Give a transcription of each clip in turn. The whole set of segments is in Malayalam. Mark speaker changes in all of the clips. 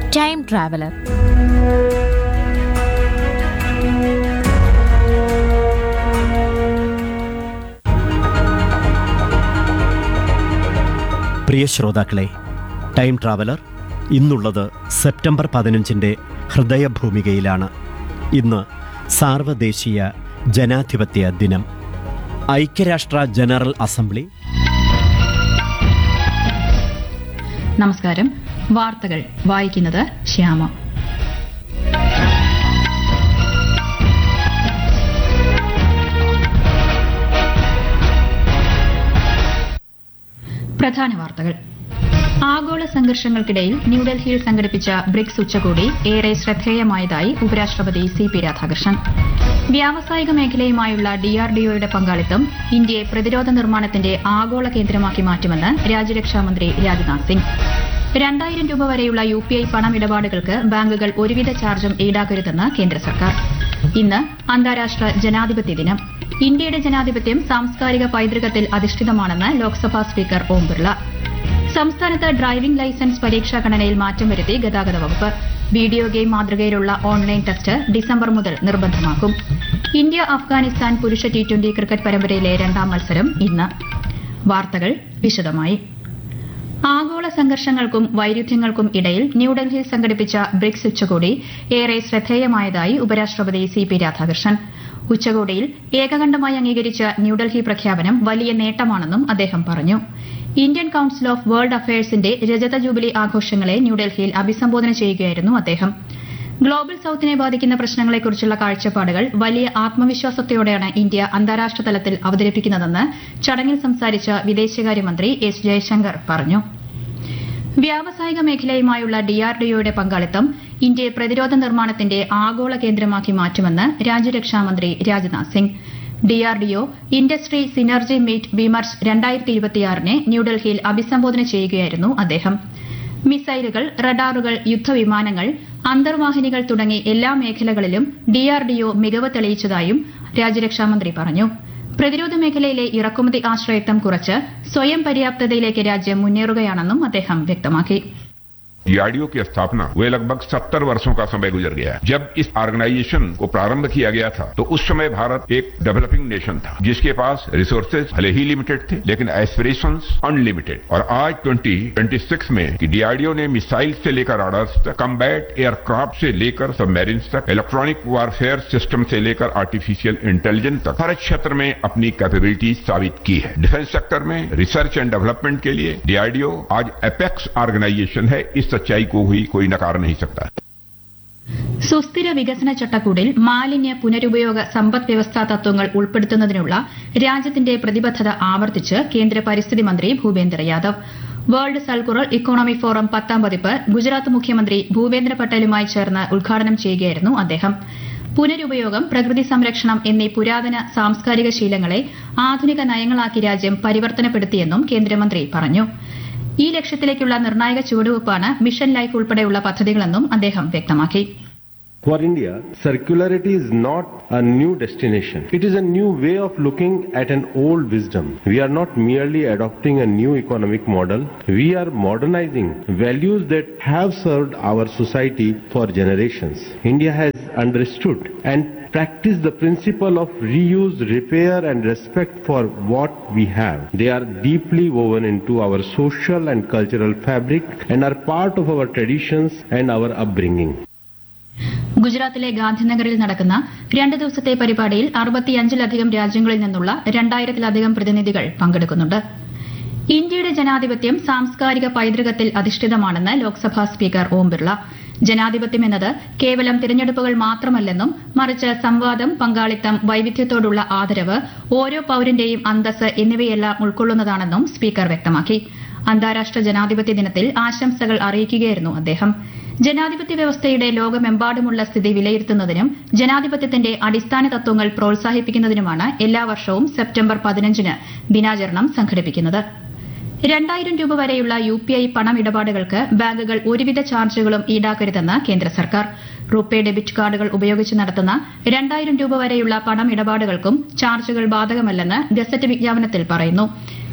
Speaker 1: ടൈം ട്രാവലർ
Speaker 2: പ്രിയ ശ്രോതാക്കളെ ടൈം ട്രാവലർ ഇന്നുള്ളത് സെപ്റ്റംബർ പതിനഞ്ചിൻ്റെ ഹൃദയഭൂമികയിലാണ് ഇന്ന് സാർവദേശീയ ജനാധിപത്യ ദിനം ഐക്യരാഷ്ട്ര ജനറൽ അസംബ്ലി
Speaker 3: നമസ്കാരം വാർത്തകൾ വായിക്കുന്നത് ശ്യാമ പ്രധാന വാർത്തകൾ ആഗോള സംഘർഷങ്ങൾക്കിടയിൽ ന്യൂഡൽഹിയിൽ സംഘടിപ്പിച്ച ബ്രിക്സ് ഉച്ചകോടി ഏറെ ശ്രദ്ധേയമായതായി ഉപരാഷ്ട്രപതി സി പി രാധാകൃഷ്ണൻ വ്യാവസായിക മേഖലയുമായുള്ള ഡിആർഡിഒയുടെ പങ്കാളിത്തം ഇന്ത്യയെ പ്രതിരോധ നിർമ്മാണത്തിന്റെ ആഗോള കേന്ദ്രമാക്കി മാറ്റുമെന്ന് രാജ്യരക്ഷാമന്ത്രി രാജ്നാഥ് സിംഗ് രണ്ടായിരം രൂപ വരെയുള്ള യു പി ഐ പണമിടപാടുകൾക്ക് ബാങ്കുകൾ ഒരുവിധ ചാർജും ഈടാക്കരുതെന്ന് കേന്ദ്ര സർക്കാർ ഇന്ന് അന്താരാഷ്ട്ര ജനാധിപത്യ ദിനം ഇന്ത്യയുടെ ജനാധിപത്യം സാംസ്കാരിക പൈതൃകത്തിൽ അധിഷ്ഠിതമാണെന്ന് ലോക്സഭാ സ്പീക്കർ ഓം ബിർള സംസ്ഥാനത്ത് ഡ്രൈവിംഗ് ലൈസൻസ് പരീക്ഷാ ഗണനയിൽ മാറ്റം വരുത്തി ഗതാഗത വകുപ്പ് വീഡിയോ ഗെയിം മാതൃകയിലുള്ള ഓൺലൈൻ ടെസ്റ്റ് ഡിസംബർ മുതൽ നിർബന്ധമാക്കും ഇന്ത്യ അഫ്ഗാനിസ്ഥാൻ പുരുഷ ടി ട്വന്റി ക്രിക്കറ്റ് പരമ്പരയിലെ രണ്ടാം മത്സരം ഇന്ന് വാർത്തകൾ വിശദമായി ആഗോള സംഘർഷങ്ങൾക്കും വൈരുദ്ധ്യങ്ങൾക്കും ഇടയിൽ ന്യൂഡൽഹിയിൽ സംഘടിപ്പിച്ച ബ്രിക്സ് ഉച്ചകോടി ഏറെ ശ്രദ്ധേയമായതായി ഉപരാഷ്ട്രപതി സി പി രാധാകൃഷ്ണൻ ഉച്ചകോടിയിൽ ഏകകണ്ഠമായി അംഗീകരിച്ച ന്യൂഡൽഹി പ്രഖ്യാപനം വലിയ നേട്ടമാണെന്നും അദ്ദേഹം പറഞ്ഞു ഇന്ത്യൻ കൌൺസിൽ ഓഫ് വേൾഡ് അഫയേഴ്സിന്റെ രജത ജൂബിലി ആഘോഷങ്ങളെ ന്യൂഡൽഹിയിൽ അഭിസംബോധന ചെയ്യുകയായിരുന്നു അദ്ദേഹം ഗ്ലോബൽ സൌത്തിനെ ബാധിക്കുന്ന പ്രശ്നങ്ങളെക്കുറിച്ചുള്ള കാഴ്ചപ്പാടുകൾ വലിയ ആത്മവിശ്വാസത്തോടെയാണ് ഇന്ത്യ അന്താരാഷ്ട്ര തലത്തിൽ അവതരിപ്പിക്കുന്നതെന്ന് ചടങ്ങിൽ സംസാരിച്ച വിദേശകാര്യമന്ത്രി എസ് ജയശങ്കർ പറഞ്ഞു വ്യാവസായിക മേഖലയുമായുള്ള ഡിആർഡിഒയുടെ പങ്കാളിത്തം ഇന്ത്യയെ പ്രതിരോധ നിർമ്മാണത്തിന്റെ ആഗോള കേന്ദ്രമാക്കി മാറ്റുമെന്ന് രാജ്യരക്ഷാമന്ത്രി Rajnath Singh DRDO industry synergy meet Vimarsh രണ്ടായിരത്തി ഇരുപത്തിയാറിനെ ന്യൂഡൽഹിയിൽ അഭിസംബോധന ചെയ്യുകയായിരുന്നു അദ്ദേഹം മിസൈലുകൾ റഡാറുകൾ യുദ്ധവിമാനങ്ങൾ അന്തർവാഹിനികൾ തുടങ്ങി എല്ലാ മേഖലകളിലും ഡിആർഡിഒ മികവ് തെളിയിച്ചതായും രാജ്യരക്ഷാമന്ത്രി പറഞ്ഞു പ്രതിരോധ മേഖലയിലെ ഇറക്കുമതി ആശ്രയത്വം കുറച്ച് സ്വയം പര്യാപ്തതയിലേക്ക് രാജ്യം മുന്നേറുകയാണെന്നും അദ്ദേഹം വ്യക്തമാക്കി
Speaker 4: डीआरडीओ की स्थापना हुए लगभग सत्तर वर्षों का समय गुजर गया है जब इस ऑर्गेनाइजेशन को प्रारंभ किया गया था तो उस समय भारत एक डेवलपिंग नेशन था जिसके पास रिसोर्सेज भले ही लिमिटेड थे लेकिन एस्पिरेशंस अनलिमिटेड और आज 2026 में कि डीआरडीओ ने मिसाइल से लेकर राडार्स तक कम्बैट एयरक्राफ्ट से लेकर सबमरीन्स तक इलेक्ट्रॉनिक वारफेयर सिस्टम से लेकर आर्टिफिशियल इंटेलिजेंस तक हर क्षेत्र में अपनी कैपेबिलिटीज साबित की है डिफेंस सेक्टर में रिसर्च एंड डेवलपमेंट के लिए डीआरडीओ आज एपेक्स ऑर्गेनाइजेशन है इस सच्चाई को हुई कोई नकार नहीं सकता
Speaker 3: സുസ്ഥിര വികസന ചട്ടക്കൂടിൽ മാലിന്യ പുനരുപയോഗ സമ്പദ് വ്യവസ്ഥാ തത്വങ്ങൾ ഉൾപ്പെടുത്തുന്നതിനുള്ള രാജ്യത്തിന്റെ പ്രതിബദ്ധത ആവർത്തിച്ച് കേന്ദ്ര പരിസ്ഥിതി മന്ത്രി Bhupender Yadav world circular economy forum പത്താം പതിപ്പ് ഗുജറാത്ത് മുഖ്യമന്ത്രി ഭൂപേന്ദ്ര പട്ടേലുമായി ചേർന്ന് ഉദ്ഘാടനം ചെയ്യുകയായിരുന്നു അദ്ദേഹം പുനരുപയോഗം പ്രകൃതി സംരക്ഷണം എന്നീ പുരാതന സാംസ്കാരിക ശീലങ്ങളെ ആധുനിക നയങ്ങളാക്കി രാജ്യം പരിവർത്തനപ്പെടുത്തിയെന്നും കേന്ദ്രമന്ത്രി പറഞ്ഞു ഈ ലക്ഷ്യത്തിലേക്കുള്ള നിർണായക ചുവടുവയ്പ്പാണ് മിഷൻ ലൈഫ് ഉൾപ്പെടെയുള്ള പദ്ധതികളെന്നും അദ്ദേഹം വ്യക്തമാക്കി
Speaker 5: For India, circularity is not a new destination. It is a new way of looking at an old wisdom. We are not merely adopting a new economic model. We are modernizing values that have served our society for generations. India has understood and practiced the principle of reuse, repair and respect for what we have. They are deeply woven into our social and cultural fabric and are part of our traditions and our upbringing.
Speaker 3: ഗുജറാത്തിലെ ഗാന്ധിനഗറിൽ നടക്കുന്ന രണ്ട് ദിവസത്തെ പരിപാടിയിൽ അറുപത്തിയഞ്ചിലധികം രാജ്യങ്ങളിൽ നിന്നുള്ള രണ്ടായിരത്തിലധികം പ്രതിനിധികൾ പങ്കെടുക്കുന്നുണ്ട് ഇന്ത്യയുടെ ജനാധിപത്യം സാംസ്കാരിക പൈതൃകത്തിൽ അധിഷ്ഠിതമാണെന്ന് ലോക്സഭാ സ്പീക്കർ ഓം ബിർള ജനാധിപത്യം എന്നത് കേവലം തിരഞ്ഞെടുപ്പുകൾ മാത്രമല്ലെന്നും മറിച്ച് സംവാദം പങ്കാളിത്തം വൈവിധ്യത്തോടുള്ള ആദരവ് ഓരോ പൌരന്റെയും അന്തസ് എന്നിവയെല്ലാം ഉൾക്കൊള്ളുന്നതാണെന്നും സ്പീക്കർ വ്യക്തമാക്കി അന്താരാഷ്ട്ര ജനാധിപത്യ ദിനത്തിൽ ആശംസകൾ അറിയിക്കുകയായിരുന്നു അദ്ദേഹം ജനാധിപത്യ വ്യവസ്ഥയുടെ ലോകമെമ്പാടുമുള്ള സ്ഥിതി വിലയിരുത്തുന്നതിനും ജനാധിപത്യത്തിന്റെ അടിസ്ഥാന തത്വങ്ങൾ പ്രോത്സാഹിപ്പിക്കുന്നതിനുമാണ് എല്ലാ വർഷവും സെപ്റ്റംബർ പതിനഞ്ചിന് ദിനാചരണം സംഘടിപ്പിക്കുന്നത് രണ്ടായിരം രൂപ വരെയുള്ള യു പി ഐ പണമിടപാടുകൾക്ക് ബാങ്കുകൾ ഒരുവിധ ചാർജുകളും ഈടാക്കരുതെന്ന് കേന്ദ്ര സർക്കാർ റുപേ ഡെബിറ്റ് കാർഡുകൾ ഉപയോഗിച്ച് നടത്തുന്ന രണ്ടായിരം രൂപ വരെയുള്ള പണമിടപാടുകൾക്കും ചാർജുകൾ ബാധകമല്ലെന്ന് ഗസറ്റ് വിജ്ഞാപനത്തിൽ പറയുന്നു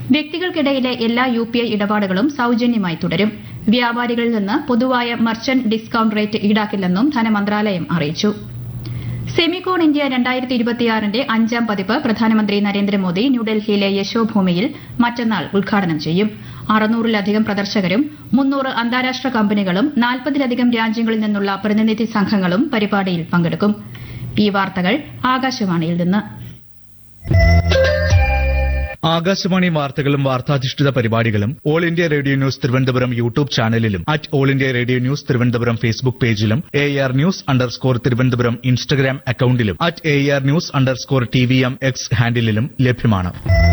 Speaker 3: വ്യക്തികൾക്കിടയിലെ എല്ലാ യു പി ഐ ഇടപാടുകളും സൌജന്യമായി തുടരും വ്യാപാരികളിൽ നിന്ന് പൊതുവായ മർച്ചന്റ് ഡിസ്കൌണ്ട് റേറ്റ് ഈടാക്കില്ലെന്നും ധനമന്ത്രാലയം അറിയിച്ചു സെമികോൺ ഇന്ത്യ രണ്ടായിരത്തി ഇരുപത്തിയാറിന്റെ അഞ്ചാം പതിപ്പ് പ്രധാനമന്ത്രി നരേന്ദ്രമോദി ന്യൂഡൽഹിയിലെ യശോഭൂമിയിൽ മറ്റന്നാൾ ഉദ്ഘാടനം ചെയ്യും അറുന്നൂറിലധികം പ്രദർശകരും മുന്നൂറ് അന്താരാഷ്ട്ര കമ്പനികളും നാൽപ്പതിലധികം രാജ്യങ്ങളിൽ നിന്നുള്ള പ്രതിനിധി സംഘങ്ങളും പരിപാടിയിൽ പങ്കെടുക്കും ഈ വാർത്തകൾ ആകാശവാണിയിൽ നിന്ന്
Speaker 1: ആകാശവാണി വാർത്തകളും വാർത്താധിഷ്ഠിത പരിപാടികളും All India Radio News Thiruvananthapuram YouTube ചാനലിലും at All India Radio News Thiruvananthapuram Facebook പേജിലും A R news underscore Thiruvananthapuram Instagram അക്കൌണ്ടിലും at A R news underscore T V M X ഹാൻഡിലും ലഭ്യമാണ്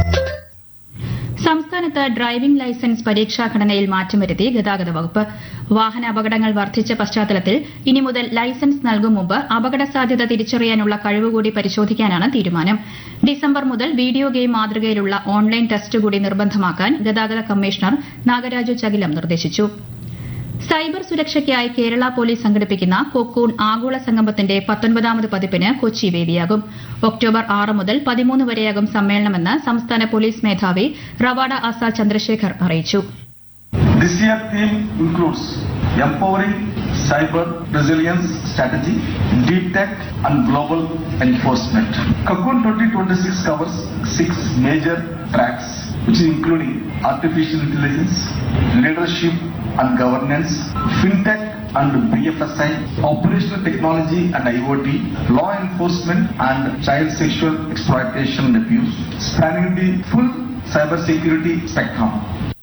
Speaker 3: സംസ്ഥാനത്ത് ഡ്രൈവിംഗ് ലൈസൻസ് പരീക്ഷാ ഘടനയിൽ മാറ്റം വരുത്തി ഗതാഗത വകുപ്പ് വാഹന അപകടങ്ങൾ വർദ്ധിച്ച പശ്ചാത്തലത്തിൽ ഇനി മുതൽ ലൈസൻസ് നൽകും മുമ്പ് അപകട സാധ്യത തിരിച്ചറിയാനുള്ള കഴിവുകൂടി പരിശോധിക്കാനാണ് തീരുമാനം ഡിസംബർ മുതൽ വീഡിയോ ഗെയിം മാതൃകയിലുള്ള ഓൺലൈൻ ടെസ്റ്റ് കൂടി നിർബന്ധമാക്കാൻ ഗതാഗത കമ്മീഷണർ നാഗരാജു ചകിലം നിർദ്ദേശിച്ചു സൈബർ സുരക്ഷയ്ക്കായി കേരള പോലീസ് സംഘടിപ്പിക്കുന്ന കൊക്കൂൺ ആഗോള സംഗമത്തിന്റെ പത്തൊൻപതാമത് പതിപ്പിന് കൊച്ചി വേദിയാകും ഒക്ടോബർ ആറ് മുതൽ പതിമൂന്ന് വരെയാകും സമ്മേളനമെന്ന് സംസ്ഥാന പോലീസ് മേധാവി റവാഡ ആസാദ് ചന്ദ്രശേഖർ അറിയിച്ചു
Speaker 6: This year theme includes empowering cyber resilience strategy, deep tech and global enforcement. Cocoon 2026 covers six major tracks, which is including artificial intelligence, leadership and governance, fintech and BFSI, operational technology and IoT, law enforcement and child sexual exploitation and abuse, spanning the full cybersecurity spectrum.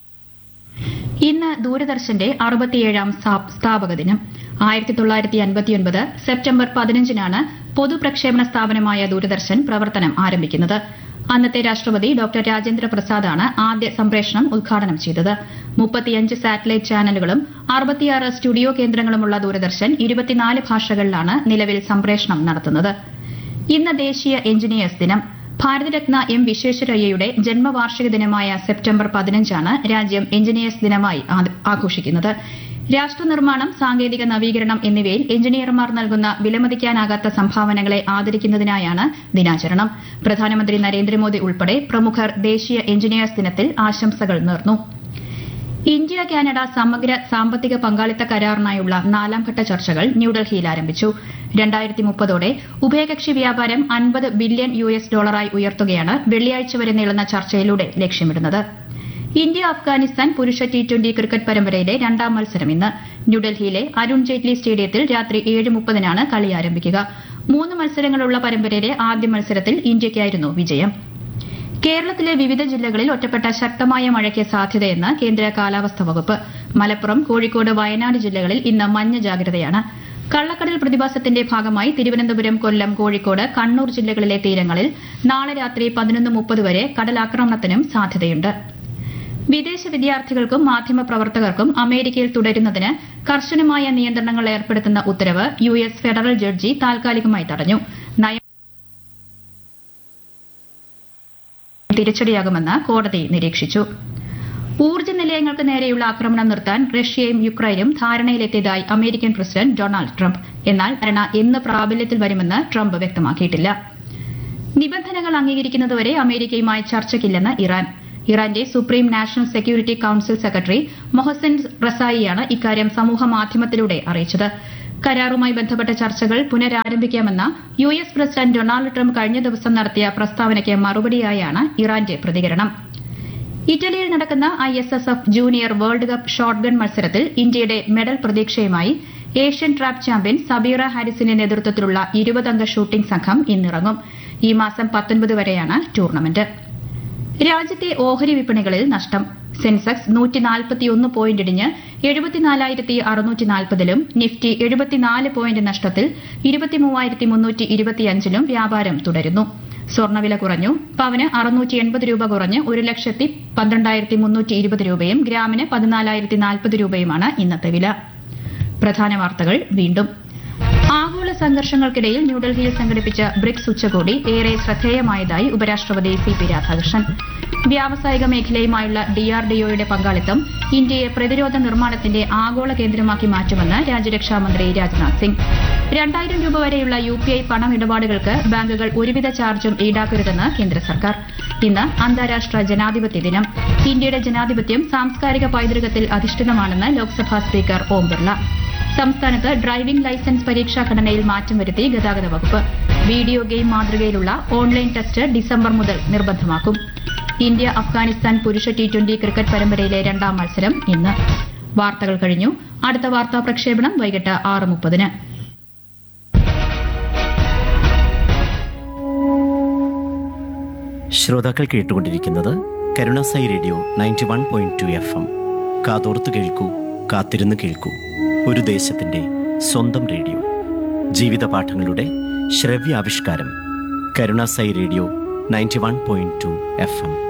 Speaker 3: ഇന്ന് ദൂരദർശന്റെ അറുപത്തിയേഴാം സ്ഥാ- സ്ഥാപക ദിനം ആയിരത്തി തൊള്ളായിരത്തി അൻപത്തിയൊൻപത് സെപ്റ്റംബർ പതിനഞ്ചിനാണ് പൊതുപ്രക്ഷേപണ സ്ഥാപനമായ ദൂരദർശൻ പ്രവർത്തനം ആരംഭിക്കുന്നത് അന്നത്തെ രാഷ്ട്രപതി ഡോക്ടർ രാജേന്ദ്ര പ്രസാദാണ് ആദ്യ സംപ്രേഷണം ഉദ്ഘാടനം ചെയ്തത് മുപ്പത്തിയഞ്ച് സാറ്റലൈറ്റ് ചാനലുകളും അറുപത്തിയാറ് സ്റ്റുഡിയോ കേന്ദ്രങ്ങളുമുള്ള ദൂരദർശൻ ഇരുപത്തിനാല് ഭാഷകളിലാണ് നിലവിൽ സംപ്രേഷണം നടത്തുന്നത് ഇന്ന് ദേശീയ എഞ്ചിനീയേഴ്സ് ദിനം ഭാരതരത്ന എം വിശ്വേശ്വരയ്യയുടെ ജന്മവാർഷിക ദിനമായ സെപ്റ്റംബർ പതിനഞ്ചാണ് രാജ്യം എഞ്ചിനീയേഴ്സ് ദിനമായി ആ- ആഘോഷിക്കുന്നത് രാഷ്ട്രനിർമ്മാണം സാങ്കേതിക നവീകരണം എന്നിവയിൽ എഞ്ചിനീയർമാർ നൽകുന്ന വിലമതിക്കാനാകാത്ത സംഭാവനകളെ ആദരിക്കുന്നതിനായാണ് ദിനാചരണം പ്രധാനമന്ത്രി നരേന്ദ്രമോദി ഉൾപ്പെടെ പ്രമുഖർ ദേശീയ എഞ്ചിനീയേഴ്സ് ദിനത്തിൽ ആശംസകൾ നേർന്നു ഇന്ത്യ കാനഡ സമഗ്ര സാമ്പത്തിക പങ്കാളിത്ത കരാറിനായുള്ള നാലാംഘട്ട ചർച്ചകൾ ന്യൂഡൽഹിയിൽ ആരംഭിച്ചു രണ്ടായിരത്തി മുപ്പതോടെ ഉഭയകക്ഷി വ്യാപാരം അൻപത് ബില്യൺ യു എസ് ഡോളറായി ഉയർത്തുകയാണ് വെള്ളിയാഴ്ച വരെ നീളുന്ന ചർച്ചയിലൂടെ ലക്ഷ്യമിടുന്നത് ഇന്ത്യ അഫ്ഗാനിസ്ഥാൻ പുരുഷ ടി ട്വന്റി ക്രിക്കറ്റ് പരമ്പരയിലെ രണ്ടാം മത്സരം ഇന്ന് ന്യൂഡൽഹിയിലെ അരുൺ ജെയ്റ്റ്ലി സ്റ്റേഡിയത്തിൽ രാത്രി ഏഴ് മുപ്പതിനാണ് കളി ആരംഭിക്കുക മൂന്ന് മത്സരങ്ങളുള്ള പരമ്പരയിലെ ആദ്യ മത്സരത്തിൽ ഇന്ത്യയ്ക്കായിരുന്നു വിജയം കേരളത്തിലെ വിവിധ ജില്ലകളിൽ ഒറ്റപ്പെട്ട ശക്തമായ മഴയ്ക്ക് സാധ്യതയെന്ന് കേന്ദ്ര കാലാവസ്ഥാ വകുപ്പ് മലപ്പുറം കോഴിക്കോട് വയനാട് ജില്ലകളിൽ ഇന്ന് മഞ്ഞ ജാഗ്രതയാണ് കള്ളക്കടൽ പ്രതിഭാസത്തിന്റെ ഭാഗമായി തിരുവനന്തപുരം കൊല്ലം കോഴിക്കോട് കണ്ണൂർ ജില്ലകളിലെ തീരങ്ങളിൽ നാളെ രാത്രി പതിനൊന്ന് മുപ്പത് വരെ കടലാക്രമണത്തിനും സാധ്യതയുണ്ട് വിദേശ വിദ്യാർത്ഥികൾക്കും മാധ്യമപ്രവർത്തകർക്കും അമേരിക്കയിൽ തുടരുന്നതിന് കർശനമായ നിയന്ത്രണങ്ങൾ ഏർപ്പെടുത്തുന്ന ഉത്തരവ് യു എസ് ഫെഡറൽ ജഡ്ജി താൽക്കാലികമായി തടഞ്ഞു നയം തിരിച്ചടിയാകുമെന്ന് കോടതി നിരീക്ഷിച്ചു ഊർജ്ജ നിലയങ്ങൾക്ക് നേരെയുള്ള ആക്രമണം നിർത്താൻ റഷ്യയും യുക്രൈനും ധാരണയിലെത്തിയതായി അമേരിക്കൻ പ്രസിഡന്റ് ഡൊണാൾഡ് ട്രംപ് എന്നാൽ ധാരണ എന്ന് പ്രാബല്യത്തിൽ വരുമെന്ന് ട്രംപ് വ്യക്തമാക്കിയിട്ടില്ല നിബന്ധനകൾ അംഗീകരിക്കുന്നതുവരെ അമേരിക്കയുമായി ചർച്ചയ്ക്കില്ലെന്ന് ഇറാൻ ഇറാന്റെ supreme national security council secretary Mohsen റസായിയാണ് ഇക്കാര്യം സമൂഹ മാധ്യമത്തിലൂടെ അറിയിച്ചത് കരാറുമായി ബന്ധപ്പെട്ട ചർച്ചകൾ പുനരാരംഭിക്കാമെന്ന U S president Donald Trump കഴിഞ്ഞ ദിവസം നടത്തിയ പ്രസ്താവനയ്ക്ക് മറുപടിയായാണ് ഇറാന്റെ പ്രതികരണം ഇറ്റലിയിൽ നടക്കുന്ന I S S F junior world cup shotgun മത്സരത്തിൽ ഇന്ത്യയുടെ മെഡൽ പ്രതീക്ഷയുമായി ഏഷ്യൻ ട്രാപ്പ് ചാമ്പ്യൻ സബീറ ഹാരിസിന്റെ നേതൃത്വത്തിലുള്ള ഇരുപതംഗ ഷൂട്ടിംഗ് സംഘം ഇന്നിറങ്ങും ഈ മാസം പത്തൊൻപത് വരെയാണ് ടൂർണമെന്റ് രാജ്യത്തെ ഓഹരി വിപണികളിൽ നഷ്ടം സെൻസെക്സ് നൂറ്റി നാൽപ്പത്തിയൊന്ന് പോയിന്റ് ഇടിഞ്ഞ് എഴുപത്തിനാലായിരത്തി അറുന്നൂറ്റി നാൽപ്പതിലും നിഫ്റ്റി എഴുപത്തിനാല് പോയിന്റ് നഷ്ടത്തിൽ ഇരുപത്തിമൂവായിരത്തി മുന്നൂറ്റി ഇരുപത്തിയഞ്ചിലും വ്യാപാരം തുടരുന്നു സ്വർണ്ണവില കുറഞ്ഞു പവന് അറുന്നൂറ്റി എൺപത് രൂപ കുറഞ്ഞ് ഒരു ലക്ഷത്തി പന്ത്രണ്ടായിരത്തി മുന്നൂറ്റി ഇരുപത് രൂപയും ഗ്രാമിന് പതിനാലായിരത്തി നാൽപ്പത് രൂപയുമാണ് ഇന്നത്തെ വില പ്രധാന വാർത്തകൾ വീണ്ടും ആഗോള സംഘർഷങ്ങൾക്കിടയിൽ ന്യൂഡൽഹിയിൽ സംഘടിപ്പിച്ച ബ്രിക്സ് ഉച്ചകോടി ഏറെ ശ്രദ്ധേയമായതായി ഉപരാഷ്ട്രപതി സി പി രാധാകൃഷ്ണൻ വ്യാവസായിക മേഖലയുമായുള്ള ഡിആർഡിഒയുടെ പങ്കാളിത്തം ഇന്ത്യയെ പ്രതിരോധ നിർമ്മാണത്തിന്റെ ആഗോള കേന്ദ്രമാക്കി മാറ്റുമെന്ന് രാജ്യരക്ഷാമന്ത്രി രാജ്നാഥ് സിംഗ് രണ്ടായിരം രൂപ വരെയുള്ള യു പി ഐ പണമിടപാടുകൾക്ക് ബാങ്കുകൾ ഒരുവിധ ചാർജും ഈടാക്കരുതെന്ന് കേന്ദ്ര സർക്കാർ ഇന്ന് അന്താരാഷ്ട്ര ജനാധിപത്യ ദിനം ഇന്ത്യയുടെ ജനാധിപത്യം സാംസ്കാരിക പൈതൃകത്തിൽ അധിഷ്ഠിതമാണെന്ന് ലോക്സഭാ സ്പീക്കർ ഓം ബിർള സംസ്ഥാനത്ത് ഡ്രൈവിംഗ് ലൈസൻസ് പരീക്ഷാ ഘടനയിൽ മാറ്റം വരുത്തി ഗതാഗത വകുപ്പ് വീഡിയോ ഗെയിം മാതൃകയിലുള്ള ഓൺലൈൻ ടെസ്റ്റ് ഡിസംബർ മുതൽ നിർബന്ധമാക്കും ഇന്ത്യ അഫ്ഗാനിസ്ഥാൻ പുരുഷ ടി ട്വന്റി ക്രിക്കറ്റ് പരമ്പരയിലെ രണ്ടാം മത്സരം ഇന്ന് വാർത്തകൾ കഴിഞ്ഞു അടുത്ത വാർത്താ പ്രക്ഷേപണം വൈകിട്ട് ആറ് മുപ്പതിന്
Speaker 2: ശ്രോതാക്കൾ കേട്ടുകൊണ്ടിരിക്കുന്നത് Karunasai radio ninety one point two F M കാതോർത്ത് കേൾക്കൂ കാത്തിരുന്ന് കേൾക്കൂ ഒരു ദേശത്തിൻ്റെ സ്വന്തം റേഡിയോ ജീവിത പാഠങ്ങളുടെ ശ്രവ്യാവിഷ്കാരം Karunasai radio ninety one point two F M